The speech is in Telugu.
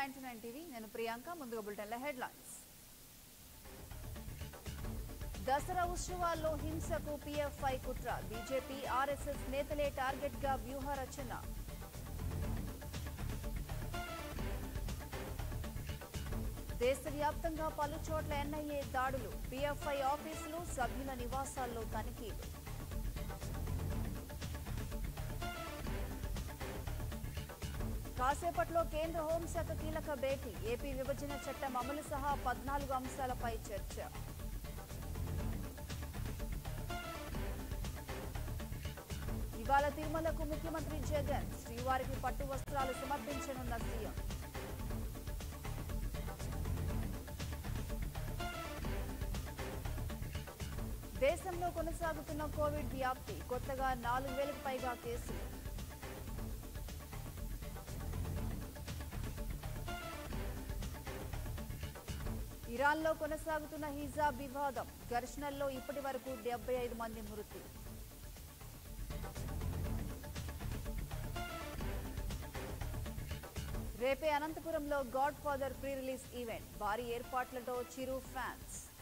నైన్టీ నైన్ టీవీ నేను ప్రియాంక ముందుగా బులెటిన్ల హెడ్లైన్స్ దసరా ఉత్సవాల్లో హింసకు పీఎఫ్ఐ కుట్ర బీజేపీ ఆర్ఎస్ఎస్ నేతలే టార్గెట్ గా వ్యూహ రచన దేశవ్యాప్తంగా పలు చోట్ల ఎన్ఐఏ దాడులు పీఎఫ్ఐ ఆఫీసులు సభ్యుల నివాసాల్లో తనిఖీలు కాసేపట్లో కేంద్ర హోంశాఖ కీలక భేటీ ఏపీ విభజన చట్టం అమలు సహా పద్నాలుగు అంశాలపై చర్చ ఇవాళ తిరుమలకు ముఖ్యమంత్రి జగన్ శ్రీవారికి పట్టు వస్త్రాలు సమర్పించనున్న సీఎం దేశంలో కొనసాగుతున్న కోవిడ్ వ్యాప్తి కొత్తగా నాలుగు వేలకు పైగా కేసులు ఇరాన్లో కొనసాగుతున్న హిజాబ్ వివాదం ఘర్షణల్లో ఇప్పటి వరకు డెబ్బై ఐదు మంది మృతి రేపే అనంతపురంలో Godfather pre release event భారీ ఏర్పాట్లతో చిరు ఫ్యాన్స్